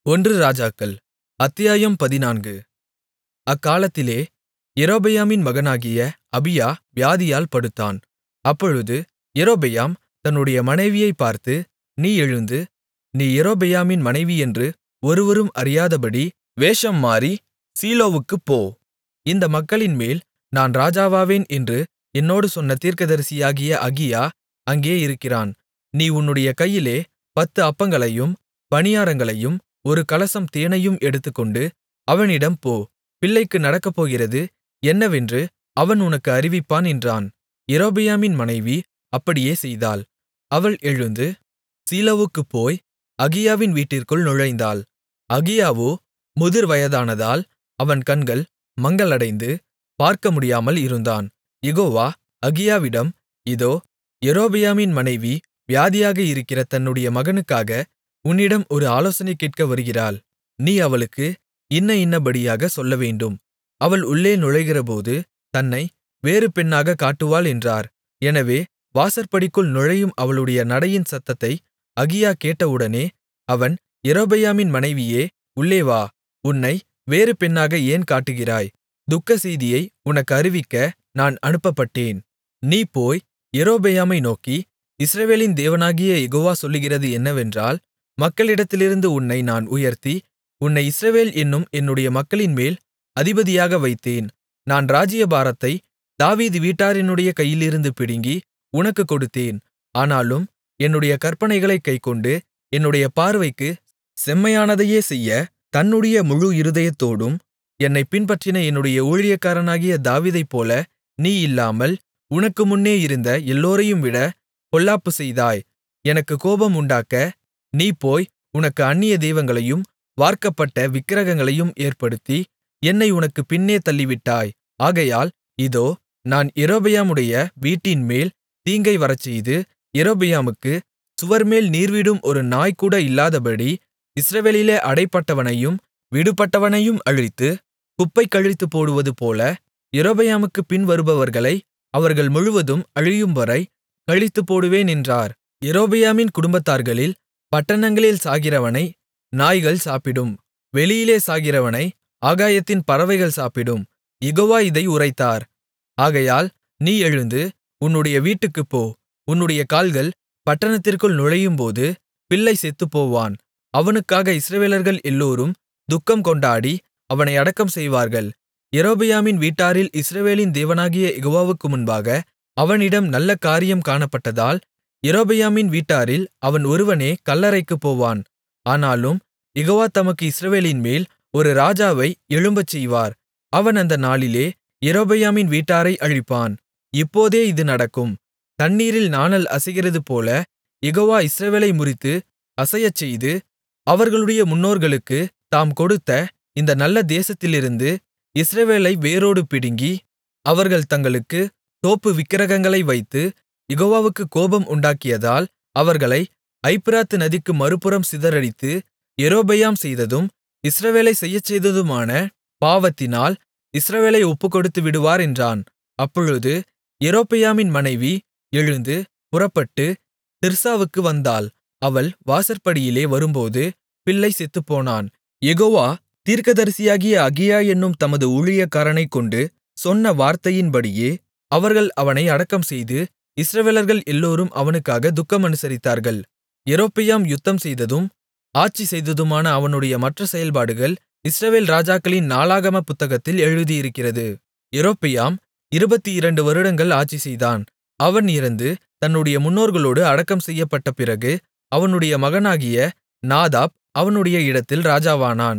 ஒன்று ராஜாக்கள் அத்தியாயம் பதினான்கு அக்காலத்திலே யெரொபெயாமின் மகனாகிய அபியா வியாதியால் படுத்தான் அப்பொழுது யெரொபெயாம் தன்னுடைய மனைவியைப் பார்த்து நீ எழுந்து நீ யெரொபெயாமின் மனைவியென்று ஒருவரும் அறியாதபடி வேஷம் மாறி சீலோவுக்குப் போ இந்த மக்களின்மேல் நான் ராஜாவாவேன் என்று என்னோடு சொன்ன தீர்க்கதரிசியாகிய அகியா அங்கே இருக்கிறான் நீ உன்னுடைய கையிலே பத்து அப்பங்களையும் பணியாரங்களையும் ஒரு கலசம் தேனையும் எடுத்துக்கொண்டு அவனிடம் போ பிள்ளைக்கு நடக்கப்போகிறது என்னவென்று அவன் உனக்கு அறிவிப்பான் என்றான் யெரொபெயாமின் மனைவி அப்படியே செய்தாள் அவள் எழுந்து சீலோவுக்குப் போய் அகியாவின் வீட்டிற்குள் நுழைந்தாள் அகியாவோ முதிர்வயதானதால் அவன் கண்கள் மங்கலடைந்து பார்க்க முடியாமல் இருந்தான் யெகோவா அகியாவிடம் இதோ யெரொபெயாமின் மனைவி வியாதியாக இருக்கிற தன்னுடைய மகனுக்காக உன்னிடம் ஒரு ஆலோசனை கேட்க வருகிறாள் நீ அவளுக்கு இன்ன இன்னபடியாகச் சொல்லவேண்டும் அவள் உள்ளே நுழைகிறபோது தன்னை வேறு பெண்ணாகக் காட்டுவாள் என்றார் எனவே வாசற்படிக்குள் நுழையும் அவளுடைய நடையின் சத்தத்தை அகியா கேட்டவுடனே அவன் யெரொபெயாமின் மனைவியே உள்ளே வா உன்னை வேறு பெண்ணாக ஏன் காட்டுகிறாய் துக்கசெய்தியை உனக்கு அறிவிக்க நான் அனுப்பப்பட்டேன் நீ போய் யெரொபெயாமை நோக்கி இஸ்ரவேலின் தேவனாகிய யெகோவா சொல்லுகிறது என்னவென்றால் மக்களிடத்திலிருந்து உன்னை நான் உயர்த்தி உன்னை இஸ்ரவேல் என்னும் என்னுடைய மக்களின்மேல் அதிபதியாக வைத்தேன் நான் ராஜ்ஜியபாரத்தை தாவீது வீட்டாரினுடைய கையிலிருந்து பிடுங்கி உனக்குக் கொடுத்தேன் ஆனாலும் என்னுடைய கற்பனைகளைக் கைக்கொண்டு என்னுடைய பார்வைக்குச் செம்மையானதையே செய்ய தன்னுடைய முழு இருதயத்தோடும் என்னைப் பின்பற்றின என்னுடைய ஊழியக்காரனாகிய தாவீதைப்போல நீ இல்லாமல் உனக்கு முன்னே இருந்த எல்லோரையும்விட பொல்லாப்பு செய்தாய் எனக்குக் கோபம் உண்டாக்க நீ போய் உனக்கு அந்நிய தெய்வங்களையும் வார்க்கப்பட்ட விக்கிரகங்களையும் ஏற்படுத்தி என்னை உனக்குப் பின்னே தள்ளிவிட்டாய் ஆகையால் இதோ நான் யெரொபெயாமுடைய வீட்டின்மேல் தீங்கை வரச்செய்து யெரொபெயாமுக்கு சுவர்மேல் நீர்விடும் ஒரு நாய்கூட இல்லாதபடி இஸ்ரவேலிலே அடைபட்டவனையும் விடுபட்டவனையும் அழித்து குப்பை கழித்துப்போடுவதுபோல யெரொபெயாமுக்குப் பின்வருபவர்களை அவர்கள் முழுவதும் அழியும்வரை கழித்துப்போடுவேன் என்றார் யெரொபெயாமின் குடும்பத்தார்களில் பட்டணங்களில் சாகிறவனை நாய்கள் சாப்பிடும் வெளியிலே சாகிறவனை ஆகாயத்தின் பறவைகள் சாப்பிடும் யெகோவா இதை உரைத்தார் ஆகையால் நீ எழுந்து உன்னுடைய வீட்டுக்குப் போ உன்னுடைய கால்கள் பட்டணத்திற்குள் நுழையும்போது பிள்ளை செத்துப்போவான் அவனுக்காக இஸ்ரவேலர்கள் எல்லோரும் துக்கம் கொண்டாடி அவனை அடக்கம் செய்வார்கள் யெரொபெயாமின் வீட்டாரில் இஸ்ரவேலின் தேவனாகிய யெகோவாவுக்கு முன்பாக அவனிடம் நல்ல காரியம் காணப்பட்டதால் யெரொபெயாமின் வீட்டாரில் அவன் ஒருவனே கல்லறைக்குப் போவான் ஆனாலும் யெகோவா தமக்கு இஸ்ரவேலின்மேல் ஒரு ராஜாவை எழும்பச் செய்வார் அவன் அந்த நாளிலே யெரொபெயாமின் வீட்டாரை அழிப்பான் இப்போதே இது நடக்கும் தண்ணீரில் நாணல் அசைகிறதுபோல யெகோவா இஸ்ரவேலை முறித்து அசையச்செய்து அவர்களுடைய முன்னோர்களுக்குத் தாம் கொடுத்த இந்த நல்ல தேசத்திலிருந்து இஸ்ரவேலை வேரோடு பிடுங்கி அவர்கள் தங்களுக்கு தோப்பு விக்கிரகங்களை வைத்து யெகோவாவுக்குக் கோபம் உண்டாக்கியதால் அவர்களை ஐப்பிராத்து நதிக்கு மறுபுறம் சிதறடித்து யெரொபெயாம் செய்ததும் இஸ்ரவேலைச் செய்யச்செய்ததுமான பாவத்தினால் இஸ்ரவேலை ஒப்புக்கொடுத்து விடுவார் என்றான் அப்பொழுது யெரொபெயாமின் மனைவி எழுந்து புறப்பட்டு திர்சாவுக்கு வந்தாள் அவள் வாசற்படியிலே வரும்போது பிள்ளை செத்துப்போனான் யெகோவா தீர்க்கதரிசியாகிய அகியா என்னும் தமது ஊழியக்காரனைக் கொண்டு சொன்ன வார்த்தையின்படியே அவர்கள் அவனை அடக்கம்செய்து இஸ்ரவேலர்கள் எல்லோரும் அவனுக்காக துக்கம் அனுசரித்தார்கள் யெரொபெயாம் யுத்தம் செய்ததும் ஆட்சி செய்ததுமான அவனுடைய மற்ற செயல்பாடுகள் இஸ்ரவேல் ராஜாக்களின் நாளாகம புத்தகத்தில் எழுதியிருக்கிறது யெரொபெயாம் இருபத்தி இரண்டு வருடங்கள் ஆட்சி செய்தான் அவன் இறந்து தன்னுடைய முன்னோர்களோடு அடக்கம் செய்யப்பட்ட பிறகு அவனுடைய மகனாகிய நாதாப் அவனுடைய இடத்தில் ராஜாவானான்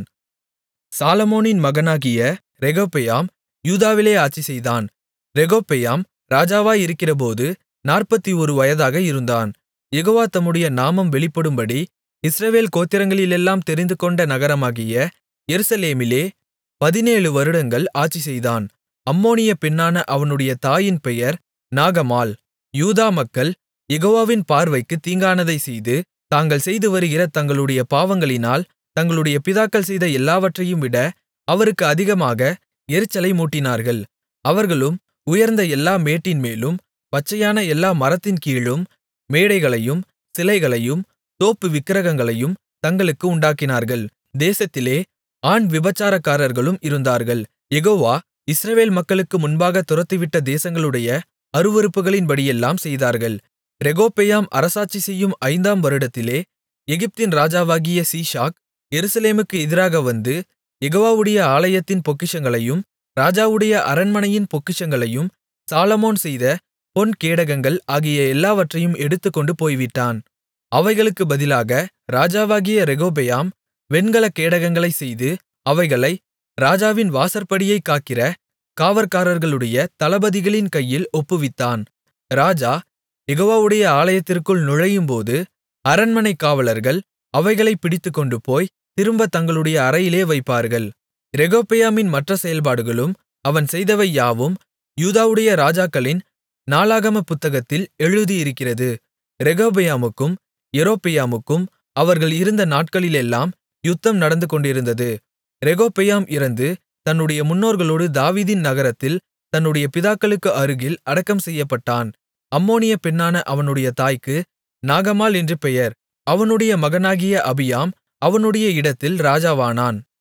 சாலமோனின் மகனாகிய ரெகொபெயாம் யூதாவிலே ஆட்சிசெய்தான் ரெகொபெயாம் ராஜாவாயிருக்கிறபோது நாற்பத்தி ஒரு வயதாக இருந்தான் யெகோவா தம்முடைய நாமம் வெளிப்படும்படி இஸ்ரவேல் கோத்திரங்களிலெல்லாம் தெரிந்துகொண்ட நகரமாகிய எருசலேமிலே பதினேழு வருடங்கள் ஆட்சிசெய்தான் அம்மோனிய பெண்ணான அவனுடைய தாயின் பெயர் நாகமாள் யூதா மக்கள் யெகோவாவின் பார்வைக்குத் தீங்கானதைச் செய்து தாங்கள் செய்து வருகிற தங்களுடைய பாவங்களினால் தங்களுடைய பிதாக்கள் செய்த எல்லாவற்றையும் விட அவருக்கு அதிகமாக எரிச்சலை மூட்டினார்கள் அவர்களும் உயர்ந்த எல்லா மேட்டின்மேலும் பச்சையான எல்லா மரத்தின் கீழும் மேடைகளையும் சிலைகளையும் தோப்பு விக்கிரகங்களையும் தங்களுக்கு உண்டாக்கினார்கள் தேசத்திலே ஆண் விபசாரக்காரர்களும் இருந்தார்கள் யெகோவா இஸ்ரவேல் மக்களுக்கு முன்பாகத் துரத்திவிட்ட தேசங்களுடைய அருவருப்புகளின்படியெல்லாம் செய்தார்கள் ரெகொபெயாம் அரசாட்சி செய்யும் ஐந்தாம் வருடத்திலே எகிப்தின் ராஜாவாகிய சீஷாக் எருசலேமுக்கு எதிராக வந்து யெகோவாவுடைய ஆலயத்தின் பொக்கிஷங்களையும் ராஜாவுடைய அரண்மனையின் பொக்கிஷங்களையும் சாலொமோன் செய்த பொன் கேடகங்கள் ஆகிய எல்லாவற்றையும் எடுத்துக்கொண்டு போய்விட்டான் அவைகளுக்குப் பதிலாக ராஜாவாகிய ரெகொபெயாம் வெண்கலக் கேடகங்களைச் செய்து அவைகளை ராஜாவின் வாசற்படியைக் காக்கிற காவற்காரர்களுடைய தளபதிகளின் கையில் ஒப்புவித்தான் ராஜா யெகோவாவுடைய ஆலயத்திற்குள் நுழையும்போது அரண்மனைக் காவலர்கள் அவைகளைப் பிடித்துக்கொண்டுபோய் திரும்பத் தங்களுடைய அறையிலே வைப்பார்கள் ரெகொபெயாமின் மற்ற செயல்பாடுகளும் அவன் செய்தவை யாவும் யூதாவுடைய ராஜாக்களின் நாளாகமப் புத்தகத்தில் எழுதியிருக்கிறது ரெகொபெயாமுக்கும் யெரொபெயாமுக்கும் அவர்கள் இருந்த நாட்களிலெல்லாம் யுத்தம் நடந்துகொண்டிருந்தது ரெகொபெயாம் இறந்து தன்னுடைய முன்னோர்களோடு தாவீதின் நகரத்தில் தன்னுடைய பிதாக்களுக்கு அருகில் அடக்கம் செய்யப்பட்டான் அம்மோனிய பெண்ணான அவனுடைய தாய்க்கு நாகமாள் என்று பெயர் அவனுடைய மகனாகிய அபியாம் அவனுடைய இடத்தில் ராஜாவானான்